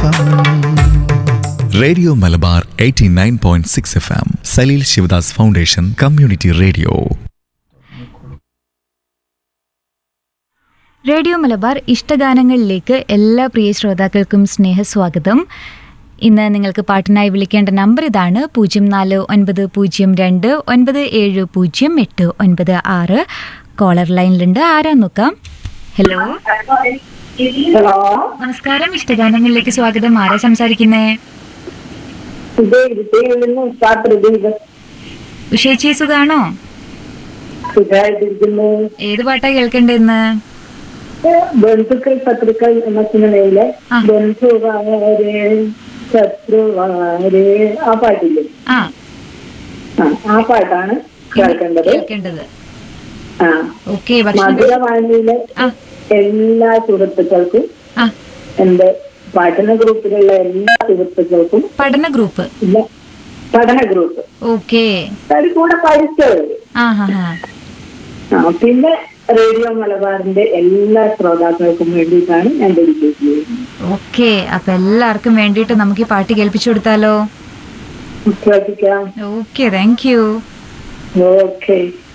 F M radio Malabar 89.6 F M Saleel Sivadas foundation community radio radio Malabar ഇഷ്ടഗാനങ്ങളിലേക്ക് എല്ലാ പ്രിയ ശ്രോതാക്കൾക്കും സ്നേഹസ്വാഗതം ഇന്ന് നിങ്ങൾക്ക് പാട്ടിനായി വിളിക്കേണ്ട നമ്പർ ഇതാണ് പൂജ്യം നാല് ഒൻപത് പൂജ്യം രണ്ട് ഒൻപത് ഏഴ് പൂജ്യം എട്ട് ഒൻപത് ആറ് കോളർ ലൈനിലുണ്ട് ആരാ നോക്കാം ഹലോ ഹലോ നമസ്കാരം ഇഷ്ടഗാനങ്ങളിലേക്ക് സ്വാഗതം ആരാ സംസാരിക്കുന്നേ ഇതേ വിജയിൽ നിന്ന് ഉഷാപ്രദീപ് ഉഷേച്ചി സുഖാണോ സുഖമായിട്ടിരിക്കുന്നു ഏത് പാട്ടാ കേൾക്കണ്ടേ ഇന്ന് ബന്ധുക്കൾ ശത്രുക്കൾ എന്ന സിനിമയിലെ ആ. ബന്ധുവാരെ ശത്രുവാരെ ആ പാട്ടില്ലേ ആ ആ ആ പാട്ടാണ് കേൾക്കേണ്ടത് കേൾക്കേണ്ടത് ആ ഓക്കെ ഭക്ഷണം മധുരവാണിയിലെ ആ എല്ലാ സുഹൃത്തുക്കൾക്കും ആ എന്റെ പഠന ഗ്രൂപ്പിലുള്ള എല്ലാ സുഹൃത്തുക്കൾക്കും പഠന ഗ്രൂപ്പ് ഇല്ല പഠന ഗ്രൂപ്പ് ഓക്കെ അത് കൂടെ പഠിച്ചവര് ആ ഹാ ഹാ ആ പിന്നെ റേഡിയോ മലബാറിന്റെ എല്ലാ ശ്രോതാക്കൾക്കും വേണ്ടിയിട്ടാണ് ഞാൻ ഡെഡിക്കേറ്റ് ചെയ്യുന്നത് ഓക്കെ അപ്പൊ എല്ലാവർക്കും വേണ്ടിയിട്ട് നമുക്ക് ഈ പാട്ട് കേൾപ്പിച്ചു കൊടുത്താലോ ശ്രദ്ധിക്കാം ഓക്കെ താങ്ക് യു ഓക്കെ